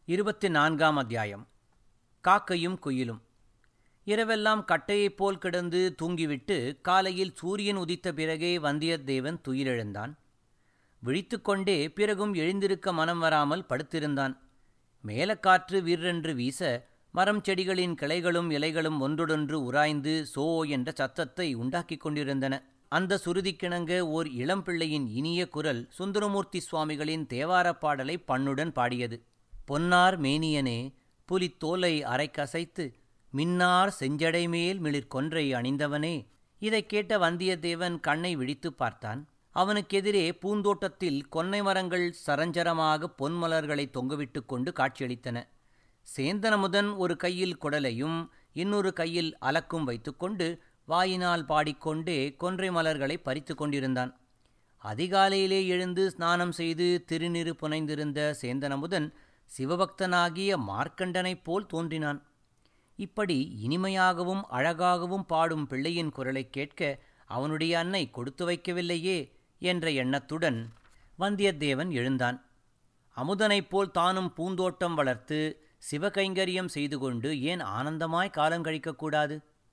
இருபத்தி நான்காம் அத்தியாயம் காக்கையும் குயிலும் இரவெல்லாம் கட்டையைப் போல் கிடந்து தூங்கிவிட்டு காலையில் சூரியன் உதித்த பிறகே வந்தியத்தேவன் துயிலெழுந்தான் விழித்துக்கொண்டே பிறகும் எழுந்திருக்க மனம் வராமல் படுத்திருந்தான் மேலக்காற்று வீரென்று வீச மரம் செடிகளின் கிளைகளும் இலைகளும் ஒன்றொடொன்று உராய்ந்து சோ என்ற சத்தத்தை உண்டாக்கிக் கொண்டிருந்தன அந்த சுருதிக்கிணங்க ஓர் இளம்பிள்ளையின் இனிய குரல் சுந்தரமூர்த்தி சுவாமிகளின் தேவாரப் பாடலை பண்ணுடன் பாடியது பொன்னார் மேனியனே புலித்தோலை அரைக்கசைத்து மின்னார் செஞ்சடை மேல் மிளிர் கொன்றை அணிந்தவனே இதைக் கேட்ட வந்தியத்தேவன் கண்ணை விழித்துப் பார்த்தான் அவனுக்கெதிரே பூந்தோட்டத்தில் கொன்னை மரங்கள் சரஞ்சரமாக பொன்மலர்களை தொங்கவிட்டு கொண்டு காட்சியளித்தன சேந்தனமுதன் ஒரு கையில் குடலையும் இன்னொரு கையில் அலக்கும் வைத்துக்கொண்டு வாயினால் பாடிக்கொண்டே கொன்றை மலர்களை பறித்து கொண்டிருந்தான் அதிகாலையிலே எழுந்து ஸ்நானம் செய்து திருநீறு புனைந்திருந்த சேந்தனமுதன் சிவபக்தனாகிய மார்க்கண்டனைப் போல் தோன்றினான் இப்படி இனிமையாகவும் அழகாகவும் பாடும் பிள்ளையின் குரலைக் கேட்க அவனுடைய அன்னை கொடுத்து வைக்கவில்லையே என்ற எண்ணத்துடன் வந்தியத்தேவன் எழுந்தான் அமுதனைப் போல் தானும் பூந்தோட்டம் வளர்த்து சிவகைங்கரியம் செய்து கொண்டு ஏன் ஆனந்தமாய் காலங்கழிக்கக்கூடாது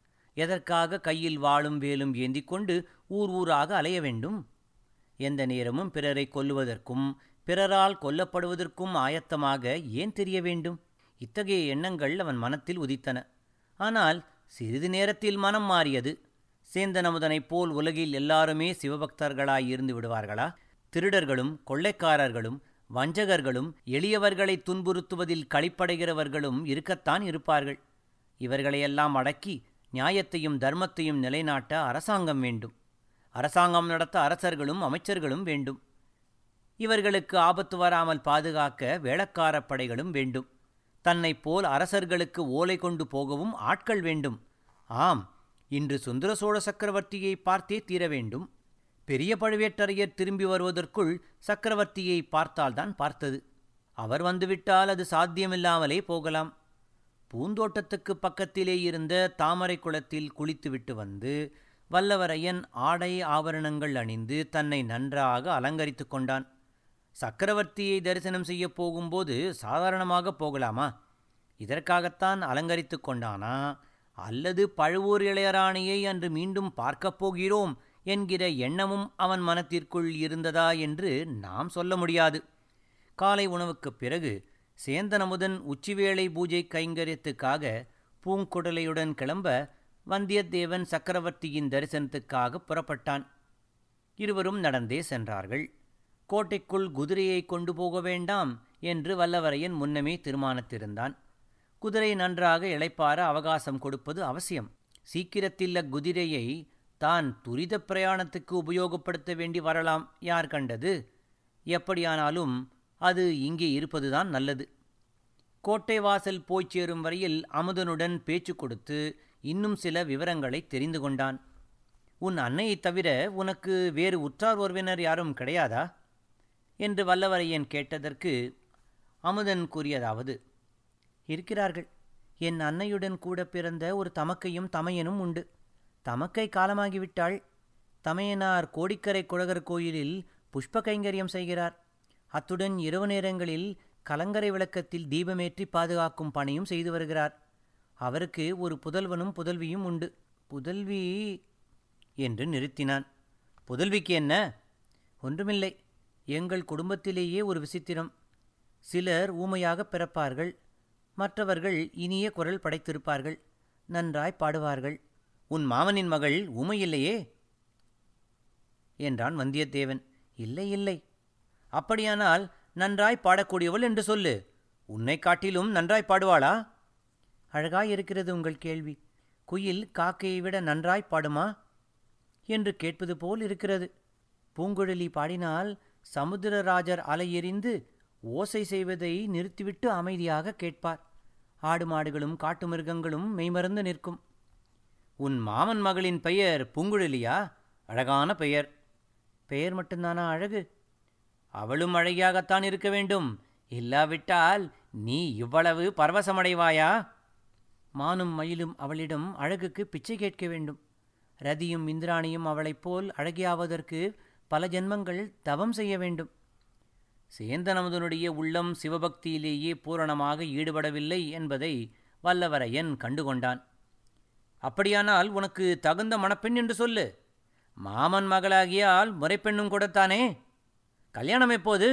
எதற்காக கையில் வாளும் வேலும் ஏந்தி கொண்டு ஊர் ஊராக அலைய வேண்டும் எந்த நேரமும் பிறரை கொல்லுவதற்கும் பிறரால் கொல்லப்படுவதற்கும் ஆயத்தமாக ஏன் தெரிய வேண்டும் இத்தகைய எண்ணங்கள் அவன் மனத்தில் உதித்தன ஆனால் சிறிது நேரத்தில் மனம் மாறியது சேந்தனமுதனைப் போல் உலகில் எல்லாருமே சிவபக்தர்களாய் இருந்து விடுவார்களா திருடர்களும் கொள்ளைக்காரர்களும் வஞ்சகர்களும் எளியவர்களை துன்புறுத்துவதில் களிப்படைகிறவர்களும் இருக்கத்தான் இருப்பார்கள் இவர்களையெல்லாம் அடக்கி நியாயத்தையும் தர்மத்தையும் நிலைநாட்ட அரசாங்கம் வேண்டும் அரசாங்கம் நடத்த அரசர்களும் அமைச்சர்களும் வேண்டும் இவர்களுக்கு ஆபத்து வராமல் பாதுகாக்க வேளக்காரப் படைகளும் வேண்டும் தன்னைப் போல் அரசர்களுக்கு ஓலை கொண்டு போகவும் ஆட்கள் வேண்டும் ஆம் இன்று சுந்தர சோழ சக்கரவர்த்தியை பார்த்தே தீர வேண்டும் பெரிய பழுவேட்டரையர் திரும்பி வருவதற்குள் சக்கரவர்த்தியை பார்த்தால்தான் பார்த்தது அவர் வந்துவிட்டால் அது சாத்தியமில்லாமலே போகலாம் பூந்தோட்டத்துக்கு பக்கத்திலே இருந்த தாமரை குளத்தில் குளித்துவிட்டு வந்து வல்லவரையன் ஆடை ஆபரணங்கள் அணிந்து தன்னை நன்றாக அலங்கரித்து கொண்டான் சக்கரவர்த்தியை தரிசனம் செய்ய போகும்போது சாதாரணமாக போகலாமா இதற்காகத்தான் அலங்கரித்து கொண்டானா அல்லது பழுவூர் இளையராணியை அன்று மீண்டும் பார்க்கப் போகிறோம் என்கிற எண்ணமும் அவன் மனத்திற்குள் இருந்ததா என்று நாம் சொல்ல முடியாது காலை உணவுக்குப் பிறகு சேந்தனமுதன் உச்சிவேளை பூஜை கைங்கரியத்துக்காக பூங்குடலையுடன் கிளம்ப வந்தியத்தேவன் சக்கரவர்த்தியின் தரிசனத்துக்காக புறப்பட்டான் இருவரும் நடந்தே சென்றார்கள் கோட்டைக்குள் குதிரையை கொண்டு போக வேண்டாம் என்று வல்லவரையன் முன்னமே தீர்மானித்திருந்தான் குதிரை நன்றாக இளைப்பார அவகாசம் கொடுப்பது அவசியம் சீக்கிரத்தில் அக்குதிரையை தான் துரித பிரயாணத்துக்கு உபயோகப்படுத்த வேண்டி வரலாம் யார் கண்டது எப்படியானாலும் அது இங்கே இருப்பதுதான் நல்லது கோட்டை வாசல் போய்ச் சேரும் வரையில் அமுதனுடன் பேச்சு கொடுத்து இன்னும் சில விவரங்களை தெரிந்து கொண்டான் உன் அன்னையைத் தவிர உனக்கு வேறு உற்றார் உறவினர் யாரும் கிடையாதா என்று வல்லவரையன் கேட்டதற்கு அமுதன் கூறியதாவது இருக்கிறார்கள் என் அன்னையுடன் கூட பிறந்த ஒரு தமக்கையும் தமையனும் உண்டு தமக்கை காலமாகிவிட்டாள் தமையனார் கோடிக்கரை குழகர் கோயிலில் புஷ்ப கைங்கரியம் செய்கிறார் அத்துடன் இரவு நேரங்களில் கலங்கரை விளக்கத்தில் தீபமேற்றி பாதுகாக்கும் பணியும் செய்து வருகிறார் அவருக்கு ஒரு புதல்வனும் புதல்வியும் உண்டு புதல்வி என்று நிறுத்தினான் புதல்விக்கு என்ன ஒன்றுமில்லை எங்கள் குடும்பத்திலேயே ஒரு விசித்திரம் சிலர் ஊமையாக பிறப்பார்கள் மற்றவர்கள் இனிய குரல் படைத்திருப்பார்கள் நன்றாய் பாடுவார்கள் உன் மாமனின் மகள் ஊமையில்லையே என்றான் வந்தியத்தேவன் இல்லை இல்லை அப்படியானால் நன்றாய் பாடக்கூடியவள் என்று சொல்லு உன்னை காட்டிலும் நன்றாய் பாடுவாளா அழகாய் இருக்கிறது உங்கள் கேள்வி குயில் காக்கையை விட நன்றாய் பாடுமா என்று கேட்பது போல் இருக்கிறது பூங்குழலி பாடினால் சமுத்திரராஜர் அலையெறிந்து ஓசை செய்வதை நிறுத்திவிட்டு அமைதியாக கேட்பார் ஆடு மாடுகளும் காட்டு மிருகங்களும் மெய்மறந்து நிற்கும் உன் மாமன் மகளின் பெயர் பூங்குழலியா அழகான பெயர் பெயர் மட்டும்தானா அழகு அவளும் அழகியாகத்தான் இருக்க வேண்டும் இல்லாவிட்டால் நீ இவ்வளவு பரவசமடைவாயா மானும் மயிலும் அவளிடம் அழகுக்கு பிச்சை கேட்க வேண்டும் ரதியும் இந்திராணியும் அவளைப் போல் அழகியாவதற்கு பல ஜென்மங்கள் தவம் செய்ய வேண்டும் சேந்தனமுதனுடைய உள்ளம் சிவபக்தியிலேயே பூரணமாக ஈடுபடவில்லை என்பதை வல்லவரையன் கண்டுகொண்டான் அப்படியானால் உனக்கு தகுந்த மணப்பெண் என்று சொல்லு மாமன் மகளாகியால் முறைப்பெண்ணும் கூடத்தானே கல்யாணம் எப்போது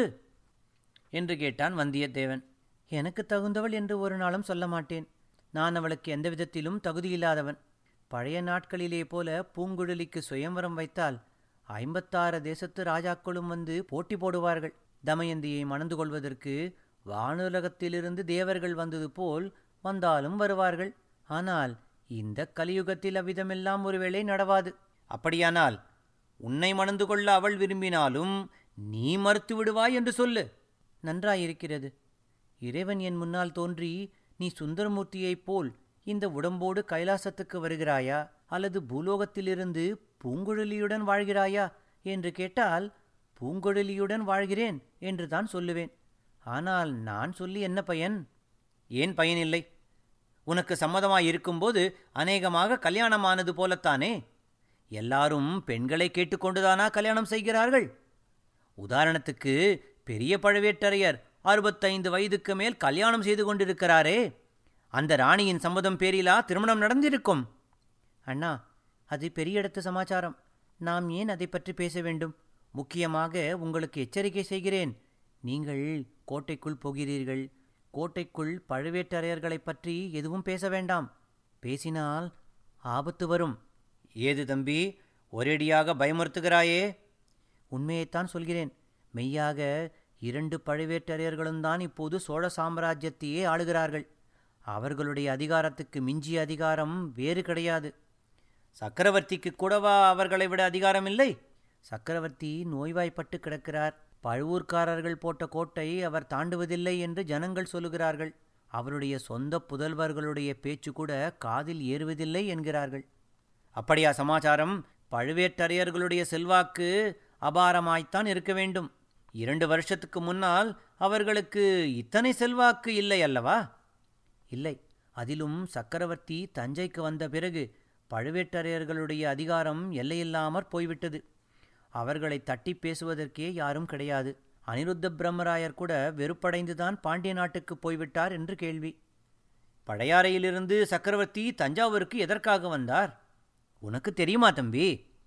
என்று கேட்டான் வந்தியத்தேவன் எனக்கு தகுந்தவள் என்று ஒரு நாளும் சொல்ல மாட்டேன் நான் அவளுக்கு எந்த விதத்திலும் தகுதியில்லாதவன் பழைய நாட்களிலே போல பூங்குழலிக்கு சுயம்வரம் வைத்தால் ஐம்பத்தாறு தேசத்து ராஜாக்களும் வந்து போட்டி போடுவார்கள் தமயந்தியை மணந்து கொள்வதற்கு வானுலகத்திலிருந்து தேவர்கள் வந்தது போல் வந்தாலும் வருவார்கள் ஆனால் இந்த கலியுகத்தில் அவ்விதமெல்லாம் ஒருவேளை நடவாது அப்படியானால் உன்னை மணந்து கொள்ள அவள் விரும்பினாலும் நீ மறுத்து விடுவாய் என்று சொல்லு நன்றாயிருக்கிறது இறைவன் என் முன்னால் தோன்றி நீ சுந்தரமூர்த்தியைப் போல் இந்த உடம்போடு கைலாசத்துக்கு வருகிறாயா அல்லது பூலோகத்திலிருந்து பூங்குழலியுடன் வாழ்கிறாயா என்று கேட்டால் பூங்குழலியுடன் வாழ்கிறேன் என்று தான் சொல்லுவேன் ஆனால் நான் சொல்லி என்ன பயன் ஏன் பயனில்லை உனக்கு சம்மதமாய் இருக்கும்போது அநேகமாக கல்யாணமானது போலத்தானே எல்லாரும் பெண்களை கேட்டுக்கொண்டுதானா கல்யாணம் செய்கிறார்கள் உதாரணத்துக்கு பெரிய பழுவேட்டரையர் அறுபத்தைந்து வயதுக்கு மேல் கல்யாணம் செய்து கொண்டிருக்கிறாரே அந்த ராணியின் சம்மதம் பேரிலா திருமணம் நடந்திருக்கும் அண்ணா அது பெரிய இடத்து சமாச்சாரம் நாம் ஏன் அதை பற்றி பேச வேண்டும் முக்கியமாக உங்களுக்கு எச்சரிக்கை செய்கிறேன் நீங்கள் கோட்டைக்குள் போகிறீர்கள் கோட்டைக்குள் பழுவேட்டரையர்களைப் பற்றி எதுவும் பேச வேண்டாம் பேசினால் ஆபத்து வரும் ஏது தம்பி ஒரேடியாக பயமுறுத்துகிறாயே உண்மையைத்தான் சொல்கிறேன் மெய்யாக இரண்டு பழுவேட்டரையர்களும் தான் இப்போது சோழ சாம்ராஜ்யத்தையே ஆளுகிறார்கள் அவர்களுடைய அதிகாரத்துக்கு மிஞ்சிய அதிகாரம் வேறு கிடையாது சக்கரவர்த்திக்கு கூடவா அவர்களை விட அதிகாரம் இல்லை சக்கரவர்த்தி நோய்வாய்ப்பட்டு கிடக்கிறார் பழுவூர்க்காரர்கள் போட்ட கோட்டை அவர் தாண்டுவதில்லை என்று ஜனங்கள் சொல்லுகிறார்கள் அவருடைய சொந்த புதல்வர்களுடைய பேச்சு கூட காதில் ஏறுவதில்லை என்கிறார்கள் அப்படியா சமாச்சாரம் பழுவேட்டரையர்களுடைய செல்வாக்கு அபாரமாய்த்தான் இருக்க வேண்டும் இரண்டு வருஷத்துக்கு முன்னால் அவர்களுக்கு இத்தனை செல்வாக்கு இல்லை அல்லவா இல்லை அதிலும் சக்கரவர்த்தி தஞ்சைக்கு வந்த பிறகு பழுவேட்டரையர்களுடைய அதிகாரம் எல்லையில்லாமற் போய்விட்டது அவர்களை தட்டி பேசுவதற்கே யாரும் கிடையாது அனிருத்த பிரம்மராயர் கூட வெறுப்படைந்துதான் பாண்டிய நாட்டுக்கு போய்விட்டார் என்று கேள்வி பழையாறையிலிருந்து சக்கரவர்த்தி தஞ்சாவூருக்கு எதற்காக வந்தார் உனக்கு தெரியுமா தம்பி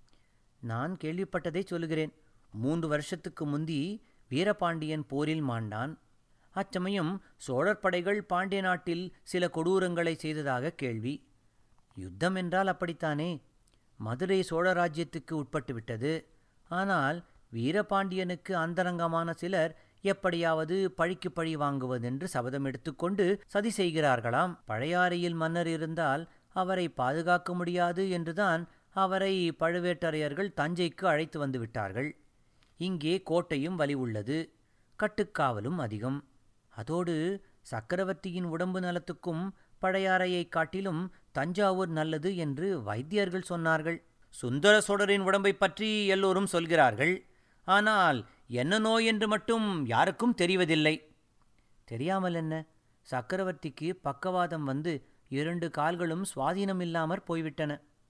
நான் கேள்விப்பட்டதை சொல்லுகிறேன் மூன்று வருஷத்துக்கு முந்தி வீரபாண்டியன் போரில் மாண்டான் அச்சமயம் சோழர் படைகள் பாண்டிய நாட்டில் சில கொடூரங்களை செய்ததாக கேள்வி யுத்தம் என்றால் அப்படித்தானே மதுரை சோழ ராஜ்யத்துக்கு உட்பட்டு விட்டது ஆனால் வீரபாண்டியனுக்கு அந்தரங்கமான சிலர் எப்படியாவது பழிக்கு பழி வாங்குவதென்று சபதம் எடுத்துக்கொண்டு சதி செய்கிறார்களாம் பழையாறையில் மன்னர் இருந்தால் அவரை பாதுகாக்க முடியாது என்றுதான் அவரை பழுவேட்டரையர்கள் தஞ்சைக்கு அழைத்து வந்து விட்டார்கள் இங்கே கோட்டையும் வலி உள்ளது கட்டுக்காவலும் அதிகம் அதோடு சக்கரவர்த்தியின் உடம்பு நலத்துக்கும் பழையாறையைக் காட்டிலும் தஞ்சாவூர் நல்லது என்று வைத்தியர்கள் சொன்னார்கள் சுந்தர சோழரின் உடம்பைப் பற்றி எல்லோரும் சொல்கிறார்கள் ஆனால் என்ன நோய் என்று மட்டும் யாருக்கும் தெரிவதில்லை தெரியாமல் என்ன சக்கரவர்த்திக்கு பக்கவாதம் வந்து இரண்டு கால்களும் சுவாதீனம் இல்லாமற் போய்விட்டன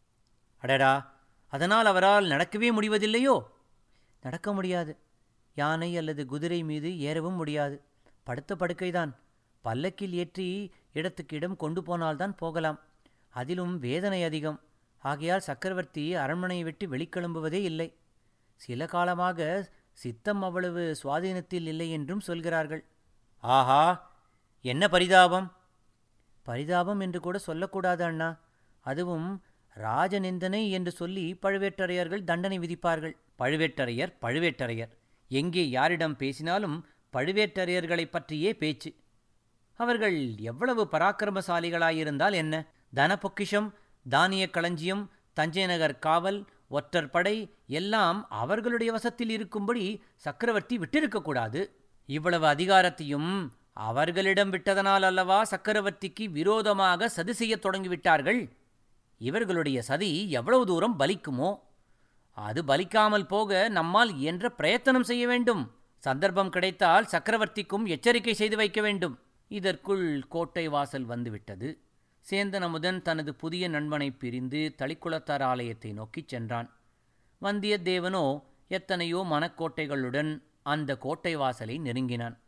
அடடா அதனால் அவரால் நடக்கவே முடிவதில்லையோ நடக்க முடியாது யானை அல்லது குதிரை மீது ஏறவும் முடியாது படுத்த படுக்கைதான் பல்லக்கில் ஏற்றி இடத்துக்கு இடம் கொண்டு போனால்தான் போகலாம் அதிலும் வேதனை அதிகம் ஆகையால் சக்கரவர்த்தி அரண்மனையை விட்டு வெளிக்கிளம்புவதே இல்லை சில காலமாக சித்தம் அவ்வளவு சுவாதீனத்தில் இல்லை என்றும் சொல்கிறார்கள் ஆஹா என்ன பரிதாபம் பரிதாபம் என்று கூட சொல்லக்கூடாது அண்ணா அதுவும் ராஜநிந்தனை என்று சொல்லி பழுவேட்டரையர்கள் தண்டனை விதிப்பார்கள் பழுவேட்டரையர் பழுவேட்டரையர் எங்கே யாரிடம் பேசினாலும் பழுவேட்டரையர்களைப் பற்றியே பேச்சு அவர்கள் எவ்வளவு பராக்கிரமசாலிகளாயிருந்தால் என்ன தன பொக்கிஷம் தானிய களஞ்சியம் தஞ்சை நகர் காவல் ஒற்றர் படை எல்லாம் அவர்களுடைய வசத்தில் இருக்கும்படி சக்கரவர்த்தி விட்டிருக்கக்கூடாது இவ்வளவு அதிகாரத்தையும் அவர்களிடம் விட்டதனால் அல்லவா சக்கரவர்த்திக்கு விரோதமாக சதி செய்யத் தொடங்கிவிட்டார்கள் இவர்களுடைய சதி எவ்வளவு தூரம் பலிக்குமோ அது பலிக்காமல் போக நம்மால் இயன்ற பிரயத்தனம் செய்ய வேண்டும் சந்தர்ப்பம் கிடைத்தால் சக்கரவர்த்திக்கும் எச்சரிக்கை செய்து வைக்க வேண்டும் இதற்குள் கோட்டை வாசல் வந்துவிட்டது சேந்தன் அமுதன் தனது புதிய நண்பனை பிரிந்து தளிக்குளத்தார் ஆலயத்தை நோக்கிச் சென்றான் வந்தியத்தேவனோ எத்தனையோ மனக்கோட்டைகளுடன் அந்த கோட்டை வாசலை நெருங்கினான்